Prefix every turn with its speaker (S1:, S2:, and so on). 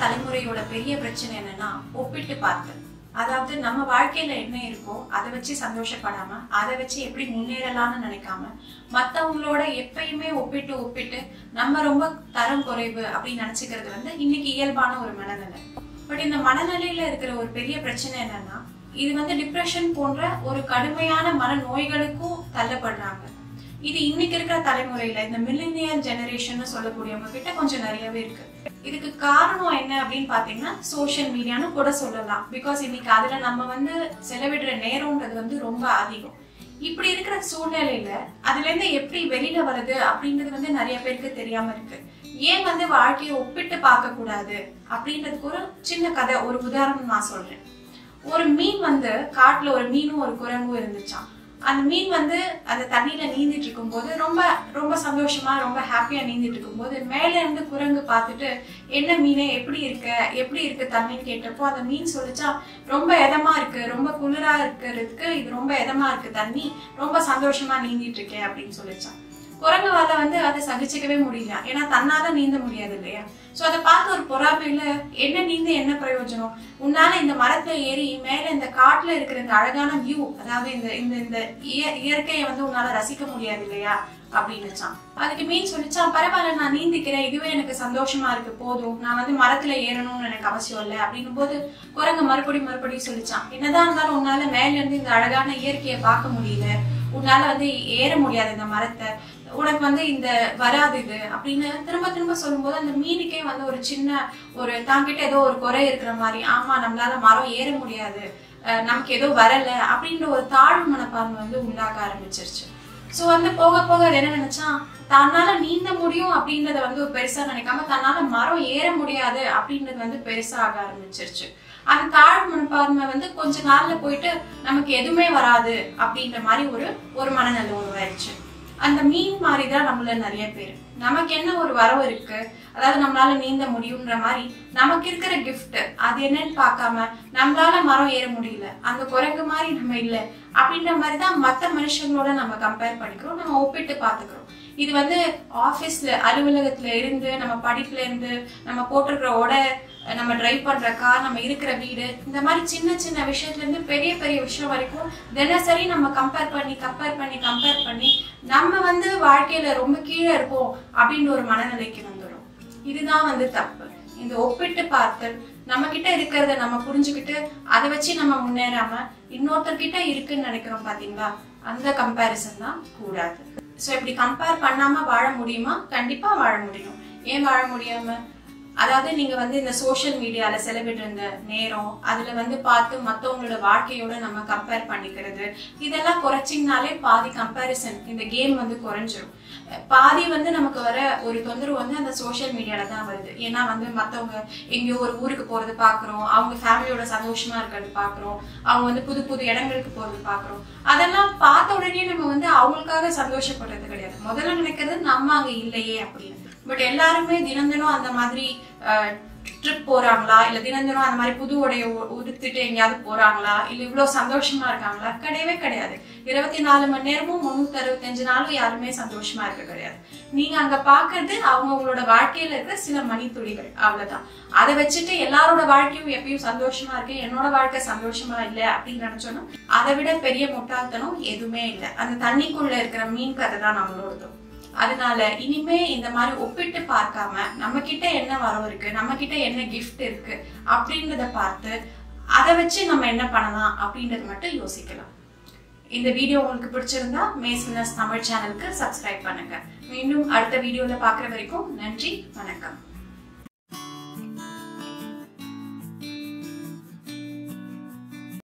S1: தலைமுறையோட பெரிய பிரச்சனை என்னன்னா ஒப்பிட்டு பார்த்தல் அதாவது நம்ம வாழ்க்கையில என்ன இருக்கோ அதை வச்சு சந்தோஷப்படாம அதை வச்சு எப்படி முன்னேறலாம்னு நினைக்காம மத்தவங்களோட எப்பயுமே ஒப்பிட்டு ஒப்பிட்டு நம்ம ரொம்ப தரம் குறைவு அப்படின்னு நினைச்சுக்கிறது வந்து இன்னைக்கு இயல்பான ஒரு மனநிலை பட் இந்த மனநிலையில இருக்கிற ஒரு பெரிய பிரச்சனை என்னன்னா இது வந்து டிப்ரெஷன் போன்ற ஒரு கடுமையான மன நோய்களுக்கும் தள்ளப்படுறாங்க இது இன்னைக்கு இருக்கிற தலைமுறையில இந்த மில்லினியல் ஜெனரேஷன் சொல்லக்கூடியவங்க கிட்ட கொஞ்சம் நிறையவே இருக்கு இதுக்கு காரணம் என்ன அப்படின்னு பாத்தீங்கன்னா சோஷியல் மீடியான்னு கூட சொல்லலாம் பிகாஸ் இன்னைக்கு அதுல நம்ம வந்து செலவிடுற நேரம்ன்றது வந்து ரொம்ப அதிகம் இப்படி இருக்கிற சூழ்நிலையில அதுல இருந்து எப்படி வெளியில வருது அப்படின்றது வந்து நிறைய பேருக்கு தெரியாம இருக்கு ஏன் வந்து வாழ்க்கையை ஒப்பிட்டு பார்க்க கூடாது அப்படின்றதுக்கு ஒரு சின்ன கதை ஒரு உதாரணம் நான் சொல்றேன் ஒரு மீன் வந்து காட்டுல ஒரு மீனும் ஒரு குரங்கும் இருந்துச்சாம் அந்த மீன் வந்து அந்த தண்ணியில நீந்திட்டு இருக்கும்போது ரொம்ப ரொம்ப சந்தோஷமா ரொம்ப ஹாப்பியா நீந்திட்டு இருக்கும்போது மேல இருந்து குரங்கு பார்த்துட்டு என்ன மீனே எப்படி இருக்க எப்படி இருக்கு தண்ணின்னு கேட்டப்போ அந்த மீன் சொல்லிச்சா ரொம்ப இதமா இருக்கு ரொம்ப குளிரா இருக்கிறதுக்கு இது ரொம்ப இதமா இருக்கு தண்ணி ரொம்ப சந்தோஷமா நீந்திட்டு இருக்கேன் அப்படின்னு சொல்லிச்சான் குரங்குவால வந்து அதை சகிச்சுக்கவே முடியல ஏன்னா தன்னால நீந்த முடியாது இல்லையா சோ அதை பார்த்து ஒரு பொறாமையில என்ன நீந்த என்ன பிரயோஜனம் உன்னால இந்த மரத்துல ஏறி மேல இந்த காட்டுல இருக்கிற இந்த அழகான வியூ அதாவது இந்த இந்த இந்த இய- இயற்கையை வந்து உன்னால ரசிக்க முடியாது இல்லையா அப்படின்னுச்சான் அதுக்கு மீன் சொல்லிச்சான் பரவாயில்ல நான் நீந்திக்கிறேன் இதுவே எனக்கு சந்தோஷமா இருக்கு போதும் நான் வந்து மரத்துல ஏறணும்னு எனக்கு அவசியம் இல்லை அப்படின்னும் போது குரங்கு மறுபடியும் மறுபடியும் சொல்லிச்சான் என்னதான் இருந்தாலும் உன்னால மேல இருந்து இந்த அழகான இயற்கையை பார்க்க முடியல உன்னால வந்து ஏற முடியாது இந்த மரத்தை உனக்கு வந்து இந்த வராது இது அப்படின்னு திரும்ப திரும்ப சொல்லும்போது அந்த மீனுக்கே வந்து ஒரு சின்ன ஒரு தாங்கிட்ட ஏதோ ஒரு குறை இருக்கிற மாதிரி ஆமா நம்மளால மரம் ஏற முடியாது அஹ் நமக்கு ஏதோ வரல அப்படின்ற ஒரு தாழ்வு மனப்பான்மை வந்து உண்டாக ஆரம்பிச்சிருச்சு சோ வந்து போக போக அது என்ன நினைச்சான் தன்னால நீந்த முடியும் அப்படின்றத வந்து ஒரு பெருசா நினைக்காம தன்னால மரம் ஏற முடியாது அப்படின்றது வந்து பெருசா ஆக ஆரம்பிச்சிருச்சு அந்த தாழ்வு மனப்பான்மை வந்து கொஞ்ச நாள்ல போயிட்டு நமக்கு எதுவுமே வராது அப்படின்ற மாதிரி ஒரு ஒரு மனநிலை உருவாயிருச்சு அந்த மீன் மாதிரி தான் நம்மள நிறைய பேர் நமக்கு என்ன ஒரு வரவு இருக்கு அதாவது நம்மளால நீந்த முடியுன்ற மாதிரி நமக்கு இருக்கிற gift அது என்னன்னு பார்க்காம நம்மளால மரம் ஏற முடியல அந்த குரங்கு மாதிரி நம்ம இல்ல அப்படின்ற மாதிரி தான் மத்த மனுஷங்களோட நம்ம கம்பேர் பண்ணிக்கிறோம் நம்ம ஒப்பிட்டு பார்த்துக்கிறோம் இது வந்து ஆபீஸ்ல அலுவலகத்துல இருந்து நம்ம படிப்புல இருந்து நம்ம போட்டிருக்கிற உடை நம்ம டிரைவ் பண்ற கார் நம்ம இருக்கிற வீடு இந்த மாதிரி சின்ன சின்ன விஷயத்துல இருந்து பெரிய பெரிய விஷயம் வரைக்கும் தினசரி நம்ம கம்பேர் பண்ணி கம்பேர் பண்ணி கம்பேர் பண்ணி நம்ம வந்து வாழ்க்கையில ரொம்ப கீழே இருப்போம் அப்படின்னு ஒரு மனநிலைக்கு வந்துடும் இதுதான் வந்து தப்பு இந்த ஒப்பிட்டு பார்த்தல் நம்ம கிட்ட இருக்கிறத நம்ம புரிஞ்சுக்கிட்டு அதை வச்சு நம்ம முன்னேறாம இன்னொருத்தர்கிட்ட இருக்குன்னு நினைக்கிறோம் பாத்தீங்களா அந்த கம்பேரிசன் தான் கூடாது சோ இப்படி கம்பேர் பண்ணாம வாழ முடியுமா கண்டிப்பா வாழ முடியும் ஏன் வாழ முடியாம அதாவது நீங்க வந்து இந்த சோஷியல் மீடியால செலவிடுற இந்த நேரம் அதுல வந்து பார்த்து மத்தவங்களோட வாழ்க்கையோட நம்ம கம்பேர் பண்ணிக்கிறது இதெல்லாம் குறைச்சிங்கனாலே பாதி கம்பேரிசன் இந்த கேம் வந்து குறைஞ்சிரும் பாதி வந்து நமக்கு வர ஒரு தொந்தரவு வந்து அந்த சோஷியல் மீடியால தான் வருது ஏன்னா வந்து மத்தவங்க எங்கேயோ ஒரு ஊருக்கு போறது பாக்குறோம் அவங்க ஃபேமிலியோட சந்தோஷமா இருக்கிறது பாக்குறோம் அவங்க வந்து புது புது இடங்களுக்கு போறது பாக்குறோம் அதெல்லாம் பார்த்த உடனே நம்ம வந்து அவங்களுக்காக சந்தோஷப்படுறது கிடையாது முதல்ல நினைக்கிறது நம்ம அங்க இல்லையே அப்படின்னு பட் எல்லாருமே தினம் தினம் அந்த மாதிரி ட்ரிப் போறாங்களா இல்ல தினம் தினம் அந்த மாதிரி புது உடைய உடுத்துட்டு எங்கேயாவது போறாங்களா இல்ல இவ்வளவு சந்தோஷமா இருக்காங்களா கிடையவே கிடையாது இருபத்தி நாலு மணி நேரமும் முன்னூத்தி அறுபத்தஞ்சு நாளும் யாருமே சந்தோஷமா இருக்க கிடையாது நீங்க அங்க பாக்குறது அவங்கவுங்களோட வாழ்க்கையில இருக்கிற சில மணித்துளிகள் அவ்வளவுதான் அதை வச்சுட்டு எல்லாரோட வாழ்க்கையும் எப்பயும் சந்தோஷமா இருக்கு என்னோட வாழ்க்கை சந்தோஷமா இல்ல அப்படின்னு நினைச்சோன்னா அதை விட பெரிய முட்டாள்தனம் எதுவுமே இல்லை அந்த தண்ணிக்குள்ள இருக்கிற மீன் கதை தான் நம்மளோடதும் அதனால இனிமே இந்த மாதிரி ஒப்பிட்டு பார்க்காம நம்ம கிட்ட என்ன வரவு இருக்கு நம்ம கிட்ட என்ன கிஃப்ட் இருக்கு அப்படின்றத பார்த்து அதை வச்சு நம்ம என்ன பண்ணலாம் அப்படின்றத மட்டும் யோசிக்கலாம் இந்த வீடியோ உங்களுக்கு பிடிச்சிருந்தா மேஸ் வினர்ஸ் தமிழ் சேனலுக்கு சப்ஸ்கிரைப் பண்ணுங்க மீண்டும் அடுத்த வீடியோல பார்க்குற வரைக்கும் நன்றி வணக்கம்